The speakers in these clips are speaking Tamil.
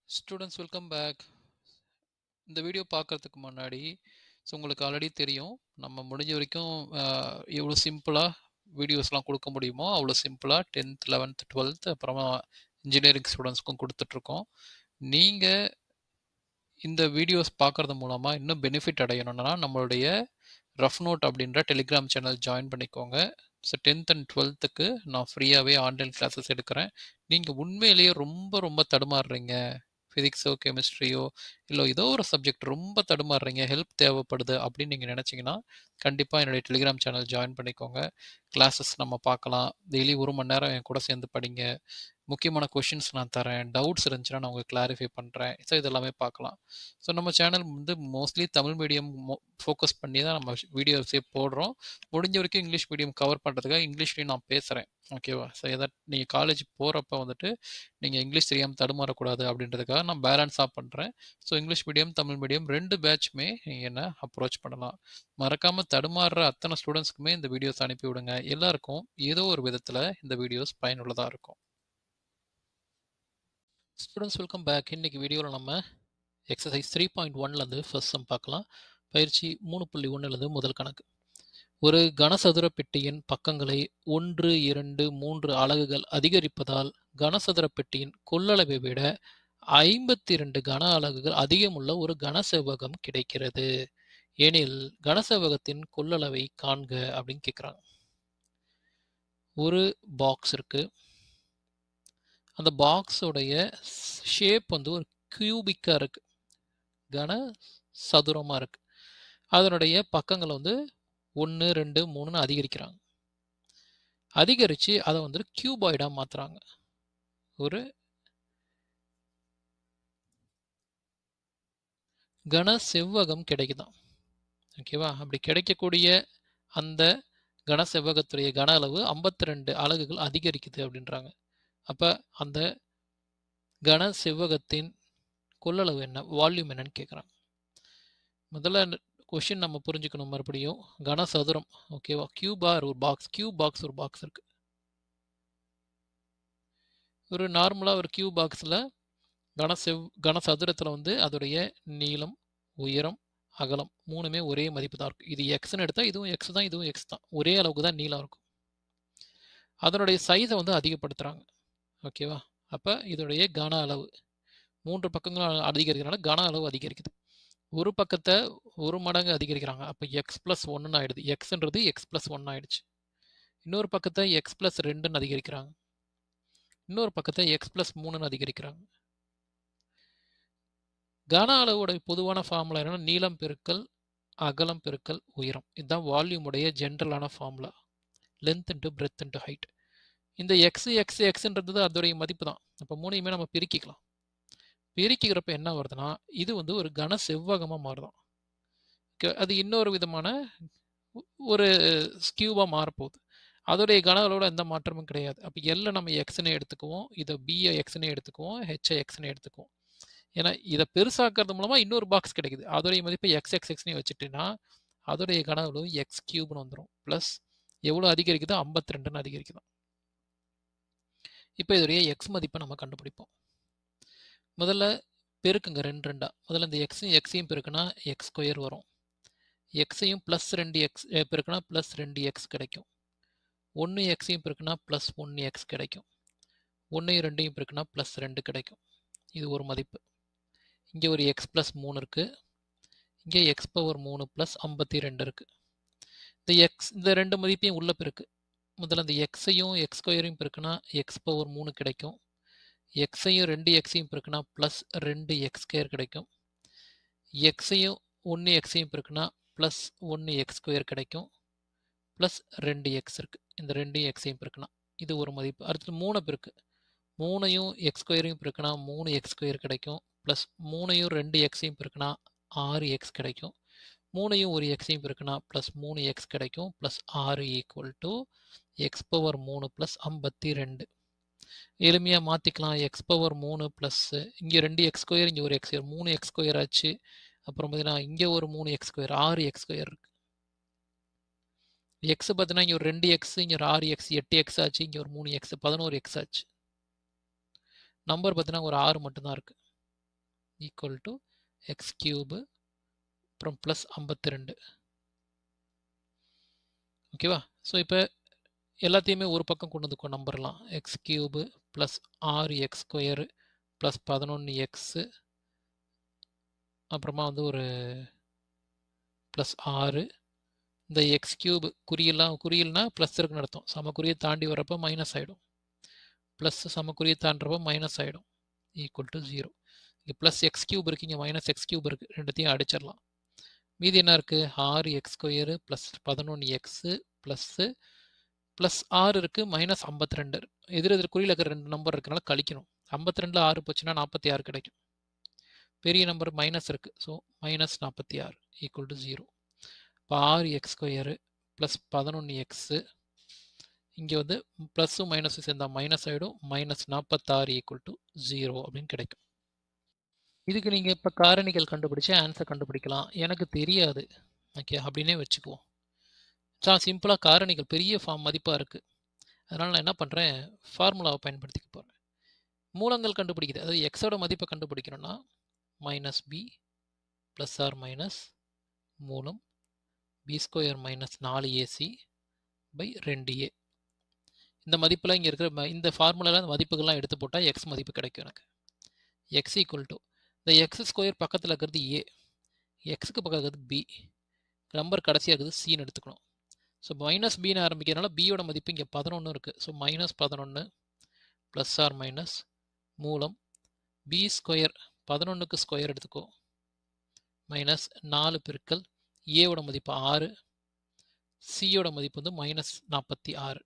ஸ்டூடெண்ட்ஸ் வெல்கம் பேக் இந்த வீடியோ பார்க்கறதுக்கு முன்னாடி ஸோ உங்களுக்கு ஆல்ரெடி தெரியும் நம்ம முடிஞ்ச வரைக்கும் அஹ், எவ்வளோ சிம்பிளாக வீடியோஸ்லாம் கொடுக்க முடியுமோ அவ்வளோ சிம்பிளாக டென்த் லெவன்த் டுவெல்த் அப்புறமா இன்ஜினியரிங் ஸ்டூடெண்ட்ஸ்க்கும் கொடுத்துட்ருக்கோம் நீங்கள் இந்த வீடியோஸ் பார்க்கறது மூலமாக இன்னும் பெனிஃபிட் அடையணும்னா நம்மளுடைய ரஃப் நோட் அப்படின்ற டெலிகிராம் சேனல் ஜாயின் பண்ணிக்கோங்க ஸோ டென்த் அண்ட் டுவெல்த்துக்கு நான் ஃப்ரீயாகவே ஆன்லைன் கிளாஸஸ் எடுக்கிறேன் நீங்கள் உண்மையிலேயே ரொம்ப ரொம்ப தடுமாறுறீங்க ஃபிசிக்ஸோ கெமிஸ்ட்ரியோ இல்லை ஏதோ ஒரு சப்ஜெக்ட் ரொம்ப தடுமாறுறீங்க ஹெல்ப் தேவைப்படுது அப்படின்னு நீங்கள் நினச்சிங்கன்னா கண்டிப்பாக என்னுடைய டெலிகிராம் சேனல் ஜாயின் பண்ணிக்கோங்க கிளாஸஸ் நம்ம பார்க்கலாம் டெய்லி ஒரு மணி நேரம் என் கூட சேர்ந்து படிங்க முக்கியமான கொஷின்ஸ் நான் தரேன் டவுட்ஸ் இருந்துச்சுன்னா நான் உங்களுக்கு கிளாரிஃபை பண்ணுறேன் ஸோ இதெல்லாமே பார்க்கலாம் ஸோ நம்ம சேனல் வந்து மோஸ்ட்லி தமிழ் மீடியம் ஃபோக்கஸ் பண்ணி தான் நம்ம வீடியோஸே போடுறோம் முடிஞ்ச வரைக்கும் இங்கிலீஷ் மீடியம் கவர் பண்ணுறதுக்காக இங்கிலீஷ்லேயும் நான் பேசுகிறேன் ஓகேவா ஸோ எதாவது நீங்கள் காலேஜ் போகிறப்ப வந்துட்டு நீங்கள் இங்கிலீஷ் தெரியாமல் தடுமாறக்கூடாது அப்படின்றதுக்காக நான் பேலன்ஸாக பண்ணுறேன் so English medium Tamil medium ரெண்டு பேட்ச்மே நீங்கள் என்ன அப்ரோச் பண்ணலாம் மறக்காமல் தடுமாறுற அத்தனை ஸ்டூடெண்ட்ஸ்க்குமே இந்த வீடியோஸ் அனுப்பி விடுங்க எல்லாருக்கும் ஏதோ ஒரு விதத்தில் இந்த வீடியோஸ் பயனுள்ளதாக இருக்கும் ஸ்டூடெண்ட்ஸ் வெல்கம் பேக் இன்னைக்கு வீடியோவில் நம்ம எக்ஸசைஸ் த்ரீ பாயிண்ட் ஒன்லேருந்து ஃபர்ஸ்ட் சம் பார்க்கலாம் பயிற்சி மூணு புள்ளி ஒன்றுலேருந்து முதல் கணக்கு ஒரு கனசதுர பெட்டியின் பக்கங்களை ஒன்று இரண்டு மூன்று அலகுகள் அதிகரிப்பதால் கனசதுர பெட்டியின் கொள்ளளவை விட ஐம்பத்தி இரண்டு கன அலகுகள் அதிகமுள்ள ஒரு கனசெவ்வகம் கிடைக்கிறது எனில் கனசெவ்வகத்தின் கொள்ளளவை காண்க அப்படின்னு கேட்குறாங்க ஒரு பாக்ஸ் இருக்கு அந்த பாக்ஸோடைய ஷேப் வந்து ஒரு கியூபிக்காக இருக்கு கன சதுரமாக இருக்கு அதனுடைய பக்கங்களை வந்து ஒன்று ரெண்டு மூணுன்னு அதிகரிக்கிறாங்க அதிகரித்து அதை வந்து கியூபாய்டாக மாற்றுறாங்க ஒரு கன செவ்வகம் கிடைக்குதாம் ஓகேவா அப்படி கிடைக்கக்கூடிய அந்த கன செவ்வகத்துடைய கன அளவு ஐம்பத்தி ரெண்டு அலகுகள் அதிகரிக்குது அப்படின்றாங்க அப்போ அந்த கன செவ்வகத்தின் கொள்ளளவு என்ன வால்யூம் என்னன்னு கேட்குறாங்க முதல்ல கொஷின் நம்ம புரிஞ்சுக்கணும் மறுபடியும் கனசதுரம் ஓகேவா கியூபா ஒரு பாக்ஸ் கியூப் பாக்ஸ் ஒரு பாக்ஸ் இருக்கு ஒரு நார்மலாக ஒரு கியூ பாக்ஸில் கனசெவ் கனசதுரத்தில் வந்து அதோடைய நீளம் உயரம் அகலம் மூணுமே ஒரே மதிப்பு தான் இருக்கும் இது எக்ஸ்னு எடுத்தால் இதுவும் எக்ஸ் தான் இதுவும் எக்ஸ் தான் ஒரே அளவுக்கு தான் நீளம் இருக்கும் அதனுடைய சைஸை வந்து அதிகப்படுத்துகிறாங்க ஓகேவா அப்போ இதோடைய கன அளவு மூன்று பக்கங்களும் அதிகரிக்கிறனால கன அளவு அதிகரிக்குது ஒரு பக்கத்தை ஒரு மடங்கு அதிகரிக்கிறாங்க அப்போ எக்ஸ் ப்ளஸ் ஒன்றுன்னு ஆயிடுது எக்ஸ்ன்றது எக்ஸ் ப்ளஸ் ஒன் ஆயிடுச்சு இன்னொரு பக்கத்தை எக்ஸ் ப்ளஸ் ரெண்டுன்னு அதிகரிக்கிறாங்க இன்னொரு பக்கத்தை எக்ஸ் ப்ளஸ் மூணுன்னு அதிகரிக்கிறாங்க கன அளவோட பொதுவான ஃபார்முலா என்னன்னா நீளம் பெருக்கல் அகலம் பெருக்கல் உயரம் இதுதான் வால்யூமுடைய ஜென்ரலான formula length into breadth into height இந்த எக்ஸ் எக்ஸ் எக்ஸ்ன்றது அதோடைய மதிப்பு தான் அப்போ மூணையுமே நம்ம பிரிக்கிக்கலாம் பிரிக்கிறப்ப என்ன வருதுன்னா இது வந்து ஒரு கன செவ்வகமாக மாறுதான் Okay, அது இன்னொரு விதமான ஒ- ஒரு ஸ்கியூவாக மாறப்போகுது அதோடைய கன அளவோட எந்த மாற்றமும் கிடையாது அப்போ எல்லை நம்ம எக்ஸ்னே எடுத்துக்குவோம் இதை பிஐ எக்ஸ்னே எடுத்துக்குவோம் ஹெச்ஐ எக்ஸ்னே எடுத்துக்குவோம் ஏன்னா இதை பெருசாக்குறது மூலமாக இன்னொரு பாக்ஸ் கிடைக்குது அதோடைய மதிப்பை எக்ஸ் எக்ஸ் எக்ஸ்னே வச்சுட்டுனா அதோடைய கன அளவு எக்ஸ் கியூப்னு வந்துடும் ப்ளஸ் எவ்வளோ அதிகரிக்குதோ ஐம்பத்தி ரெண்டுன்னு அதிகரிக்குது இப்போ இதோடைய எக்ஸ் மதிப்பை நம்ம கண்டுபிடிப்போம் முதல்ல பெருக்குங்க ரெண்டு ரெண்டா முதல்ல இந்த எக்ஸையும் எக்ஸையும் பெருக்குனா எக்ஸ் ஸ்கொயர் வரும் எக்ஸையும் ப்ளஸ் ரெண்டு எக்ஸ் பெருக்குனா ப்ளஸ் ரெண்டு எக்ஸ் கிடைக்கும் ஒன்று எக்ஸையும் பெருக்குனா ப்ளஸ் ஒன்று எக்ஸ் கிடைக்கும் ஒன்றையும் ரெண்டையும் பெருக்குனா ப்ளஸ் ரெண்டு கிடைக்கும் இது ஒரு மதிப்பு இங்கே ஒரு எக்ஸ் ப்ளஸ் மூணு இருக்குது இங்கே எக்ஸ் பவர் மூணு ப்ளஸ் ஐம்பத்தி ரெண்டு இருக்குது இந்த எக்ஸ் இந்த ரெண்டு மதிப்பையும் உள்ள பெருக்கு முதல்ல இந்த எக்ஸையும் எக்ஸ் ஸ்கொயரையும் பெருக்குனா எக்ஸ் பவர் மூணு கிடைக்கும் எக்ஸையும் ரெண்டு எக்ஸையும் பெருக்குனா ப்ளஸ் ரெண்டு எக்ஸ் ஸ்கொயர் கிடைக்கும் எக்ஸையும் ஒன்று எக்ஸையும் பெருக்குனா ப்ளஸ் ஒன்று எக்ஸ் ஸ்கொயர் கிடைக்கும் ப்ளஸ் ரெண்டு எக்ஸ் இருக்குது இந்த ரெண்டையும் எக்ஸையும் பெருக்குனா இது ஒரு மதிப்பு அடுத்து மூணு பெருக்கு மூணையும் எக்ஸ் ஸ்கொயரையும் பெருக்குனா மூணு எக்ஸ் ஸ்கொயர் கிடைக்கும் ப்ளஸ் மூணையும் ரெண்டு எக்ஸையும் பெருக்குனா ஆறு எக்ஸ் கிடைக்கும் மூணையும் ஒரு எக்ஸையும் பெருக்குனா ப்ளஸ் மூணு எக்ஸ் கிடைக்கும் ப்ளஸ் ஆறு ஈக்குவல் டு எக்ஸ் பவர் மூணு ப்ளஸ் ஐம்பத்தி ரெண்டு எளிமையாக மாற்றிக்கலாம் எக்ஸ் பவர் மூணு ப்ளஸ் இங்கே ரெண்டு எக்ஸ் ஸ்கொயர் இங்கே ஒரு எக்ஸ் ஸ்கொயர் மூணு எக்ஸ் ஸ்கொயர் ஆச்சு அப்புறம் பார்த்தீங்கன்னா இங்கே ஒரு மூணு எக்ஸ் ஸ்கொயர் ஆறு எக்ஸ் ஸ்கொயர் இருக்கு எக்ஸ் பார்த்தீங்கன்னா இங்கே ஒரு ரெண்டு எக்ஸ் இங்கே ஒரு ஆறு எக்ஸ் எட்டு எக்ஸ் ஆச்சு இங்கே ஒரு மூணு எக்ஸ் பதினோரு எக்ஸ் ஆச்சு நம்பர் பார்த்தீங்கன்னா ஒரு ஆறு மட்டும்தான் இருக்கு ஈக்குவல் டு எக்ஸ் கியூபு அப்புறம் ப்ளஸ் ஐம்பத்தி ரெண்டு ஓகேவா ஸோ இப்போ எல்லாத்தையுமே ஒரு பக்கம் கொண்டு வந்து நம்பர்லாம் எக்ஸ் கியூபு ப்ளஸ் ஆறு எக்ஸ் ஸ்கொயரு ப்ளஸ் பதினொன்று எக்ஸு அப்புறமா வந்து ஒரு ப்ளஸ் ஆறு இந்த எக்ஸ் கியூப் குறியெல்லாம் குறியல்னா ப்ளஸ் இருக்குன்னு அர்த்தம் சமக்குறியை தாண்டி வரப்போ மைனஸ் ஆகிடும் ப்ளஸ் சமக்குறியை தாண்டுறப்போ மைனஸ் ஆகிடும் ஈக்குவல் டு ஜீரோ இங்கே ப்ளஸ் எக்ஸ் கியூப் இருக்குது இங்கே மைனஸ் எக்ஸ் கியூப் இருக்குது ரெண்டுத்தையும் அடிச்சிடலாம் மீதி என்ன இருக்குது ஆறு எக்ஸ் ஸ்கொயரு ப்ளஸ் பதினொன்று எக்ஸு ப்ளஸ்ஸு ப்ளஸ் ஆறு இருக்குது மைனஸ் ஐம்பத்தி ரெண்டு எதிர் எதிர் குறியில் இருக்கிற ரெண்டு நம்பர் இருக்கனால கழிக்கணும் ஐம்பத்தி ரெண்டில் ஆறு போச்சுன்னா நாற்பத்தி ஆறு கிடைக்கும் பெரிய நம்பர் மைனஸ் இருக்குது ஸோ மைனஸ் நாற்பத்தி ஆறு ஈக்குவல் டு ஜீரோ இப்போ ஆறு எக்ஸ் ஸ்கொயரு ப்ளஸ் பதினொன்று எக்ஸு இங்கே வந்து ப்ளஸ்ஸும் மைனஸும் சேர்ந்தா மைனஸ் ஆகிடும் மைனஸ் நாற்பத்தாறு ஈக்குவல் டு ஜீரோ அப்படின்னு கிடைக்கும் இதுக்கு நீங்கள் இப்போ காரணிகள் கண்டுபிடிச்சு ஆன்சர் கண்டுபிடிக்கலாம் எனக்கு தெரியாது ஓகே அப்படின்னே வச்சுக்குவோம் சா சிம்பிளாக காரணிகள் பெரிய ஃபார்ம் மதிப்பாக இருக்குது அதனால் நான் என்ன பண்ணுறேன் ஃபார்முலாவை பயன்படுத்திக்க போகிறேன் மூலங்கள் கண்டுபிடிக்குது அதாவது எக்ஸோட மதிப்பை கண்டுபிடிக்கணும்னா minus b plus or minus மூலம் பி ஸ்கொயர் மைனஸ் நாலு ஏசி பை ரெண்டு ஏ இந்த மதிப்பில் இங்கே இருக்கிற இந்த ஃபார்முலாவில் மதிப்புகள்லாம் எடுத்து போட்டால் எக்ஸ் மதிப்பு கிடைக்கும் எனக்கு எக்ஸ் ஈக்குவல் டு இந்த எக்ஸ் ஸ்கொயர் பக்கத்தில் இருக்கிறது ஏ எக்ஸுக்கு பக்கம் இருக்கிறது பி நம்பர் கடைசியாக இருக்குது சின்னு எடுத்துக்கணும் ஸோ மைனஸ் பின்னு ஆரம்பிக்கிறதுனால பியோட மதிப்பு இங்கே பதினொன்று இருக்குது ஸோ மைனஸ் பதினொன்று ப்ளஸ் ஆர் மைனஸ் மூலம் பி ஸ்கொயர் பதினொன்றுக்கு ஸ்கொயர் எடுத்துக்கோ மைனஸ் நாலு பெருக்கல் ஏவோட மதிப்பு ஆறு சியோட மதிப்பு வந்து மைனஸ் நாற்பத்தி ஆறு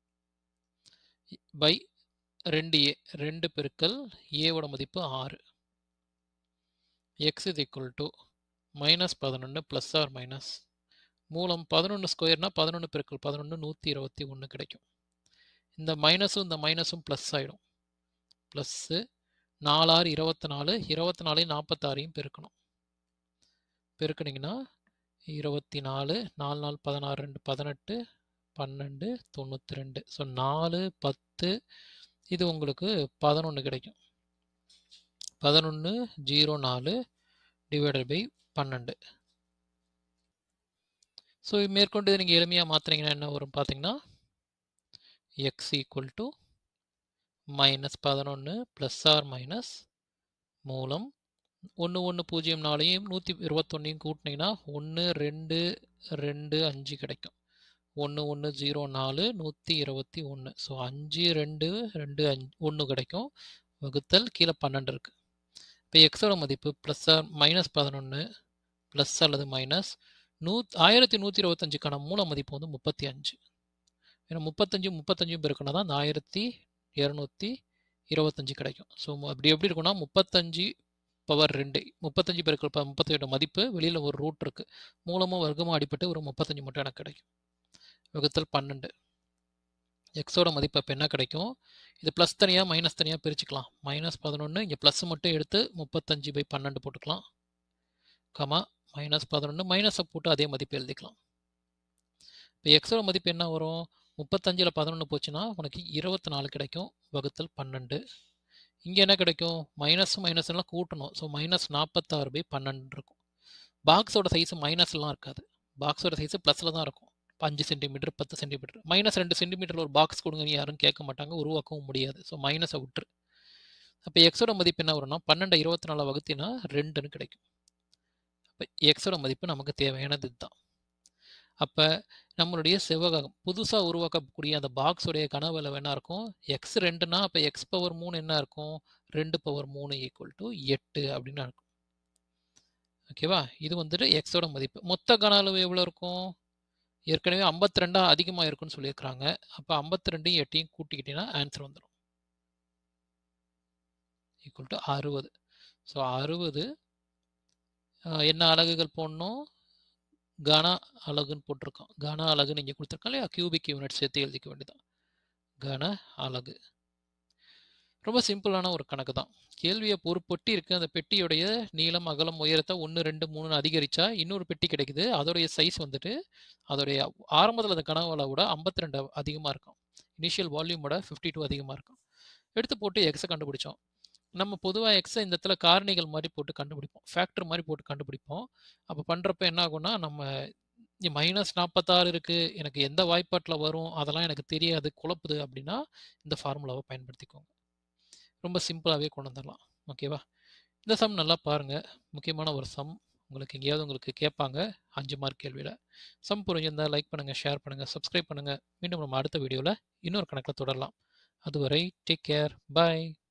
பை ரெண்டு ஏ ரெண்டு பெருக்கல் ஏவோட மதிப்பு ஆறு எக்ஸ் இது ஈக்குவல் டு மைனஸ் பதினொன்று ப்ளஸ் ஆர் மைனஸ் மூலம் பதினொன்று ஸ்கொயர்னா பதினொன்று பெருக்கல் பதினொன்று நூற்றி இருபத்தி ஒன்று கிடைக்கும் இந்த மைனஸும் இந்த மைனஸும் ப்ளஸ் ஆகிடும் ப்ளஸ்ஸு நாலாறு இருபத்தி நாலு இருபத்தி நாலையும் நாற்பத்தாறையும் பெருக்கணும் பெருக்கினீங்கன்னா இருபத்தி நாலு நாலு நாலு பதினாறு ரெண்டு பதினெட்டு பன்னெண்டு தொண்ணூற்றி ரெண்டு ஸோ நாலு பத்து இது உங்களுக்கு பதினொன்று கிடைக்கும் பதினொன்று ஜீரோ நாலு டிவைடட் பை பன்னெண்டு ஸோ மேற்கொண்டு நீங்கள் எளிமையாக மாற்றுறீங்கன்னா என்ன வரும் பார்த்தீங்கன்னா எக்ஸ் ஈக்குவல் டு மைனஸ் பதினொன்று ப்ளஸ் ஆர் மைனஸ் மூலம் ஒன்று ஒன்று பூஜ்ஜியம் நாலையும் நூற்றி இருபத்தொன்னையும் கூட்டினீங்கன்னா ஒன்று ரெண்டு ரெண்டு அஞ்சு கிடைக்கும் ஒன்று ஒன்று ஜீரோ நாலு நூற்றி இருபத்தி ஒன்று ஸோ அஞ்சு ரெண்டு ரெண்டு அஞ்சு ஒன்று கிடைக்கும் வகுத்தல் கீழே பன்னெண்டு இருக்குது இப்போ எக்ஸோட மதிப்பு ப்ளஸ் ஆர் மைனஸ் பதினொன்று ப்ளஸ் அல்லது மைனஸ் நூ ஆயிரத்தி நூற்றி இருபத்தஞ்சுக்கான மூல மதிப்பு வந்து முப்பத்தி அஞ்சு ஏன்னா முப்பத்தஞ்சு முப்பத்தஞ்சும் பெருக்குனா தான் அந்த ஆயிரத்தி இரநூத்தி இருபத்தஞ்சு கிடைக்கும் ஸோ அப்படி எப்படி இருக்குன்னா முப்பத்தஞ்சு பவர் ரெண்டு முப்பத்தஞ்சு பெருக்கள் ப முப்பத்தெட்டு மதிப்பு வெளியில் ஒரு ரூட் இருக்குது மூலமும் வர்க்கமும் அடிப்பட்டு ஒரு முப்பத்தஞ்சு மட்டும் எனக்கு கிடைக்கும் வகுத்தல் பன்னெண்டு எக்ஸோட மதிப்பு இப்போ என்ன கிடைக்கும் இது ப்ளஸ் தனியாக மைனஸ் தனியாக பிரிச்சுக்கலாம் மைனஸ் பதினொன்று இங்கே ப்ளஸ் மட்டும் எடுத்து முப்பத்தஞ்சு பை பன்னெண்டு போட்டுக்கலாம் கமா மைனஸ் பதினொன்று மைனஸை போட்டு அதே மதிப்பு எழுதிக்கலாம் இப்போ எக்ஸோட மதிப்பு என்ன வரும் முப்பத்தஞ்சில் பதினொன்று போச்சுன்னா உனக்கு இருபத்தி நாலு கிடைக்கும் வகுத்தல் பன்னெண்டு இங்கே என்ன கிடைக்கும் மைனஸ் மைனஸ்லாம் கூட்டணும் ஸோ மைனஸ் நாற்பத்தாறு பை பன்னெண்டு இருக்கும் பாக்ஸோட சைஸ் மைனஸ்லாம் இருக்காது பாக்ஸோட சைஸ் ப்ளஸில் தான் இருக்கும் அஞ்சு சென்டிமீட்டர் பத்து சென்டிமீட்டர் மைனஸ் ரெண்டு சென்டிமீட்டர் ஒரு பாக்ஸ் கொடுங்கன்னு யாரும் கேட்க மாட்டாங்க உருவாக்கவும் முடியாது ஸோ மைனஸை விட்டுரு அப்போ எக்ஸோட மதிப்பு என்ன வரும்னா பன்னெண்டு இருபத்தி நாலு வகுத்தினா ரெண்டுன்னு கிடைக்கும் அப்போ எக்ஸோட மதிப்பு நமக்கு தேவையானது இதுதான் அப்போ நம்மளுடைய செவ்வகம் புதுசாக உருவாக்கக்கூடிய அந்த பாக்ஸுடைய கனவுல என்ன இருக்கும் எக்ஸ் ரெண்டுனா அப்போ எக்ஸ் பவர் மூணு என்ன இருக்கும் ரெண்டு பவர் மூணு ஈக்குவல் டு எட்டு அப்படின்னு இருக்கும் ஓகேவா இது வந்துட்டு எக்ஸோட மதிப்பு மொத்த கன அளவு எவ்வளோ இருக்கும் ஏற்கனவே ஐம்பத்தி ரெண்டா அதிகமாக இருக்குன்னு சொல்லியிருக்கிறாங்க அப்போ ஐம்பத்தி ரெண்டையும் எட்டையும் கூட்டிக்கிட்டீங்கன்னா ஆன்சர் வந்துடும் ஈக்குவல் டு அறுபது ஸோ அறுபது என்ன அலகுகள் போடணும் கன அலகுன்னு போட்டிருக்கோம் கன அலகுன்னு இங்கே கொடுத்துருக்கோம் இல்லையா கியூபிக் யூனிட் சேர்த்து எழுதிக்க வேண்டியதான் கன அலகு ரொம்ப சிம்பிளான ஒரு கணக்கு தான் கேள்வியை ஒரு பெட்டி இருக்குது அந்த பெட்டியுடைய நீளம் அகலம் உயரத்தை ஒன்று ரெண்டு மூணுன்னு அதிகரித்தா இன்னொரு பெட்டி கிடைக்குது அதோடைய சைஸ் வந்துட்டு அதோடைய ஆரம்பத்தில் அந்த கனவுல விட ஐம்பத்தி ரெண்டு அதிகமாக இருக்கும் இனிஷியல் வால்யூமோட ஃபிஃப்டி டூ அதிகமாக இருக்கும் எடுத்து போட்டு எக்ஸை கண்டுபிடிச்சோம் நம்ம பொதுவா எக்ஸ இந்த இடத்துல காரணிகள் மாரி போட்டு கண்டுபிடிப்போம். ஃபேக்டர் மாரி போட்டு கண்டுபிடிப்போம். அப்ப பண்றப்ப என்ன ஆகும்னா, நம்ம -46 இருக்கு. எனக்கு எந்த வாய்ப்பாட்ல வரும்? அதெல்லாம் எனக்கு தெரியாது. குழப்புது அப்டின்னா, இந்த ஃபார்முலாவ பயன்படுத்திக்கோங்க. ரொம்ப சிம்பிளாவே கொண்டு வந்துரலாம். ஓகேவா? இந்த சம் நல்லா பாருங்க. முக்கியமான ஒரு சம். உங்களுக்கு எங்கேயாவது உங்களுக்கு கேட்பாங்க. 5 மார்க் கேள்வியில. சம் புரிஞ்சிருந்தா லைக் பண்ணுங்க, ஷேர் பண்ணுங்க, சப்ஸ்கிரைப் பண்ணுங்க. மீண்டும் நம்ம அடுத்த வீடியோல இன்னொரு கணக்குல தொடரலாம். அதுவரை டேக் கேர். பாய்.